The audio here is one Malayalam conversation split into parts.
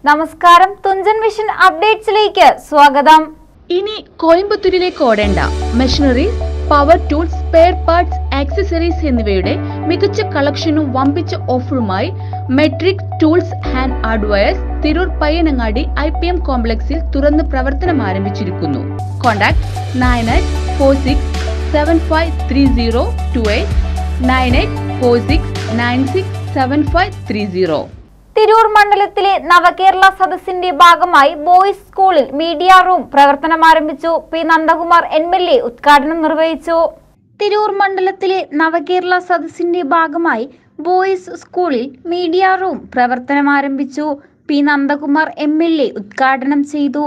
നമസ്കാരം തുഞ്ചൻ വിഷൻ അപ്ഡേറ്റ്സിലേക്ക് സ്വാഗതം ഇനി കോയമ്പത്തൂരിലേക്ക് ഓടേണ്ട machinery power tools spare parts accessories എന്നിവയുടെ മികച്ച കളക്ഷനും വമ്പിച്ച ഓഫറുമായി metric tools hand hardwares Tirur Payyanangadi I P M കോംപ്ലക്സിൽ തുറന്ന് പ്രവർത്തനം ആരംഭിച്ചിരിക്കുന്നു contact nine eight four six seven five three zero two eight nine eight four six nine six seven five three zero Tirur മണ്ഡലത്തിലെ നവകേരള സദസ്സിന്റെ ഭാഗമായി ബോയ്സ് സ്കൂളിൽ മീഡിയ റൂം പ്രവർത്തനം ആരംഭിച്ചു P Nandakumar M L A ഉദ്ഘാടനം നിർവഹിച്ചു തിരൂർ മണ്ഡലത്തിലെ നവകേരള സദസ്സിന്റെ ഭാഗമായി ബോയ്സ് സ്കൂളിൽ മീഡിയ റൂം പ്രവർത്തനം ആരംഭിച്ചു P Nandakumar M L A ഉദ്ഘാടനം ചെയ്തു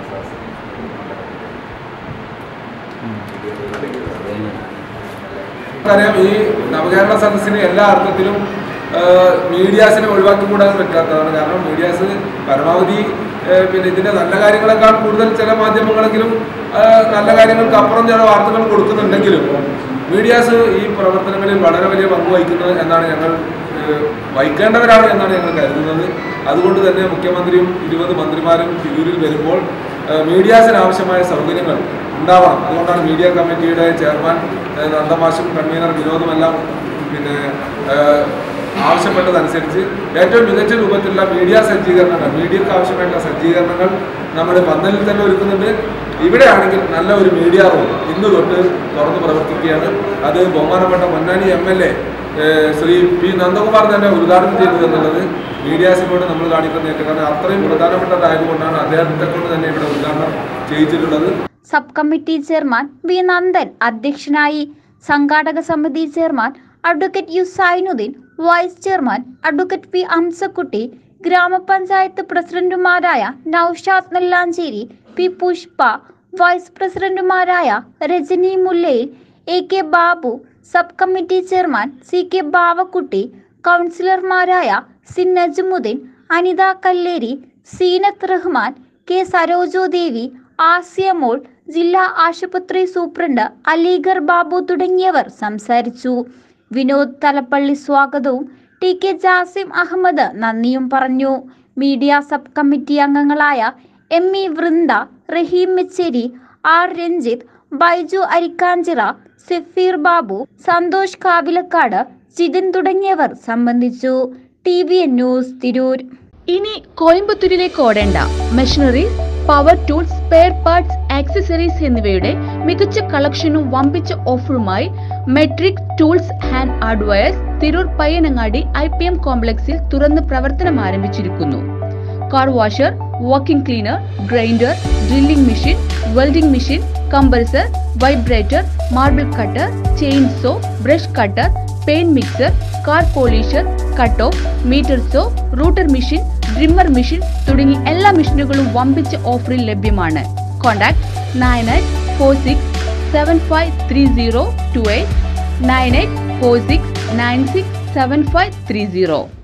നമുക്കറിയാം ഈ നവകേരള സദസ്സിന് എല്ലാ അർത്ഥത്തിലും ആ, മീഡിയാസിനെ ഒഴിവാക്കിക്കൂടാൻ പറ്റാത്തതാണ് കാരണം മീഡിയാസ് പരമാവധി ആ, പിന്നെ ഇതിന്റെ നല്ല കാര്യങ്ങളെക്കാൾ കൂടുതൽ ചില മാധ്യമങ്ങളെങ്കിലും ആ, നല്ല കാര്യങ്ങൾക്ക് അപ്പുറം ചില വാർത്തകൾ കൊടുക്കുന്നുണ്ടെങ്കിലും മീഡിയാസ് ഈ പ്രവർത്തനങ്ങളിൽ വളരെ വലിയ പങ്ക് വഹിക്കുന്നത് എന്നാണ് ഞങ്ങൾ ആ, വഹിക്കേണ്ടവരാണ് എന്നാണ് ഞങ്ങൾ കരുതുന്നത് അതുകൊണ്ട് തന്നെ മുഖ്യമന്ത്രിയും ഇരുപത് മന്ത്രിമാരും തിരൂരിൽ വരുമ്പോൾ ആ, മീഡിയാസിന് ആവശ്യമായ സൗകര്യങ്ങൾ ഉണ്ടാവണം അതുകൊണ്ടാണ് മീഡിയ കമ്മിറ്റിയുടെ ചെയർമാൻ ആ, നന്ദമാഷും കൺവീനർ വിനോദുമെല്ലാം പിന്നെ ആ, ആവശ്യപ്പെട്ടതനുസരിച്ച് ഏറ്റവും മികച്ച രൂപത്തിലുള്ള മീഡിയ സജ്ജീകരണങ്ങൾ മീഡിയക്ക് ആവശ്യമായിട്ടുള്ള സജ്ജീകരണങ്ങൾ നമ്മുടെ പന്തലിൽ തന്നെ ഒരുക്കുന്നുണ്ട് ഇവിടെയാണെങ്കിൽ നല്ല ഒരു മീഡിയ റൂം ഇന്ന് തൊട്ട് തുറന്ന് പ്രവർത്തിക്കുകയാണ് അത് ബഹുമാനപ്പെട്ട Ponnani M L A Shri P Nandakumar തന്നെ ഉദ്ഘാടനം ചെയ്തത് എന്നുള്ളത് മീഡിയാസിനോട് നമ്മൾ കാണിക്കുന്ന ഏറ്റവും കാരണം അത്രയും പ്രധാനപ്പെട്ടതായതുകൊണ്ടാണ് അദ്ദേഹത്തെ കൊണ്ട് തന്നെ ഇവിടെ ഉദ്ഘാടനം ചെയ്യിച്ചിട്ടുള്ളത് sub committee chairman V Nandan അധ്യക്ഷനായി സംഘാടക സമിതി chairman advocate U Sainudheen vice chairman advocate P Amsakutty ഗ്രാമപഞ്ചായത്ത് പ്രസിഡന്റുമാരായ നൌഷാദ് നെല്ലാഞ്ചേരി പി പുഷ്പ വൈസ് പ്രസിഡന്റുമാരായ Rajani Mullayil A K Babu sub committee chairman C K Bavakutty കൗൺസിലർമാരായ സി നജ്മുദ്ദീൻ അനിത കല്ലേരി സീനത്ത് റഹ്മാൻ കെ സരോജോ ദേവി ആസിയമോൾ ജില്ലാ ആശുപത്രി സൂപ്രണ്ട് അലീഗർ ബാബു തുടങ്ങിയവർ സംസാരിച്ചു വിനോദ് തലപ്പള്ളി സ്വാഗതവും ടി കെ ജാസിം അഹമ്മദ് നന്ദിയും പറഞ്ഞു മീഡിയ സബ് കമ്മിറ്റി അംഗങ്ങളായ M E Vrinda Raheem Mecheri R Ranjith Baiju Arikkanchira Safeer Babu Santhosh Kavilakkad Jithin തുടങ്ങിയവർ സംബന്ധിച്ചു T V N news Tirur ഇനി കോയമ്പത്തൂരിലേക്ക് ഓടേണ്ട machinery power tools spare parts accessories എന്നിവയുടെ മികച്ച കളക്ഷനും വമ്പിച്ച ഓഫറുമായി metric tools hand hardwares Tirur Payyanangadi I P M കോംപ്ലക്സിൽ തുറന്ന് പ്രവർത്തനം ആരംഭിച്ചിരിക്കുന്നു car washer walking cleaner grinder drilling machine welding machine compressor vibrator marble cutter chain saw brush cutter paint mixer car polisher cut off mitre saw router machine trimmer machine തുടങ്ങി എല്ലാ മെഷീനുകളും വമ്പിച്ച ഓഫറിൽ ലഭ്യമാണ് contact nine eight four six seven five three zero two eight nine eight four six nine six seven five three zero